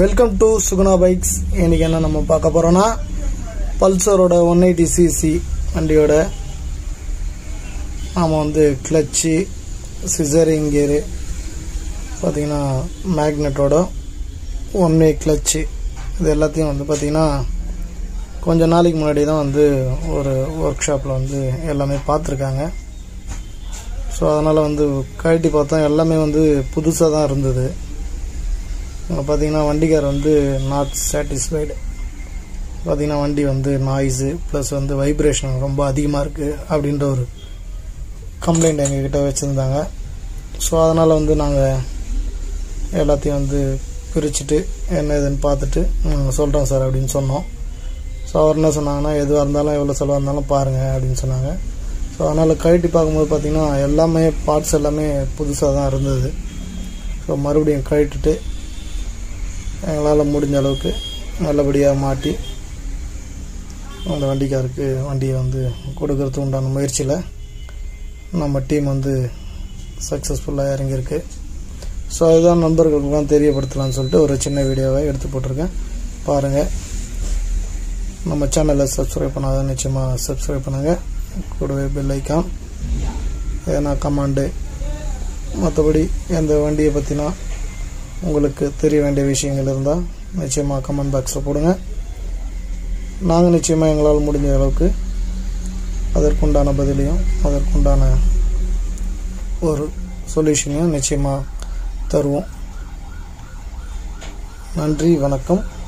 welcome to Suguna bikes இன்னைக்கு என்ன நம்ம பார்க்க போறோம்னா பல்சரோட ஒன் எயிட்டி சிசி வண்டியோட நாம் வந்து கிளச்சு சிசரிங் கியரு பார்த்தீங்கன்னா மேக்னெட்டோட ஒன் வே கிளச்சு இது எல்லாத்தையும் வந்து பார்த்தீங்கன்னா கொஞ்ச நாளைக்கு முன்னாடி தான் வந்து ஒரு ஒர்க் ஷாப்பில் வந்து எல்லாமே பார்த்துருக்காங்க ஸோ அதனால் வந்து கழட்டி பார்த்தா எல்லாமே வந்து புதுசாக தான் இருந்தது இங்கே பார்த்தீங்கன்னா வண்டிக்கார் வந்து நாட் சாட்டிஸ்ஃபைடு பார்த்தீங்கன்னா வண்டி வந்து நாய்ஸு ப்ளஸ் வந்து வைப்ரேஷன் ரொம்ப அதிகமாக இருக்குது அப்படின்ற ஒரு கம்ப்ளைண்ட் எங்ககிட்ட வச்சுருந்தாங்க ஸோ அதனால் வந்து நாங்கள் எல்லாத்தையும் வந்து பிரிச்சுட்டு என்ன ஏதுன்னு பார்த்துட்டு நாங்கள் சொல்கிறோம் சார் அப்படின்னு சொன்னோம் ஸோ அவர் என்ன சொன்னாங்கன்னா எதுவாக இருந்தாலும் எவ்வளோ செலவாக இருந்தாலும் பாருங்கள் அப்படின்னு சொன்னாங்க ஸோ அதனால் கழட்டி பார்க்கும்போது பார்த்தீங்கன்னா எல்லாமே பார்ட்ஸ் எல்லாமே புதுசாக தான் இருந்தது ஸோ மறுபடியும் கழட்டிட்டு எங்களால் முடிஞ்ச அளவுக்கு நல்லபடியாக மாட்டி அந்த வண்டிக்காருக்கு வண்டியை வந்து கொடுக்கறதுக்கு உண்டான முயற்சியில் நம்ம டீம் வந்து சக்ஸஸ்ஃபுல்லாக இறங்கியிருக்கு ஸோ அதுதான் நண்பர்களுக்கெல்லாம் தெரியப்படுத்தலாம்னு சொல்லிட்டு ஒரு சின்ன வீடியோவை எடுத்து போட்டிருக்கேன் பாருங்கள் நம்ம சேனலை சப்ஸ்கிரைப் பண்ணாதான் நிச்சயமாக சப்ஸ்கிரைப் பண்ணுங்கள் கூடவே பெல் ஐக்கான் ஏன்னா கமாண்டு மற்றபடி எந்த வண்டியை பற்றினா உங்களுக்கு தெரிய வேண்டிய விஷயங்கள் இருந்தால் நிச்சயமாக கமெண்ட் பாக்ஸில் போடுங்க நாங்கள் நிச்சயமாக எங்களால் முடிஞ்ச அளவுக்கு அதற்குண்டான பதிலையும் அதற்குண்டான ஒரு சொல்யூஷனையும் நிச்சயமாக தருவோம் நன்றி வணக்கம்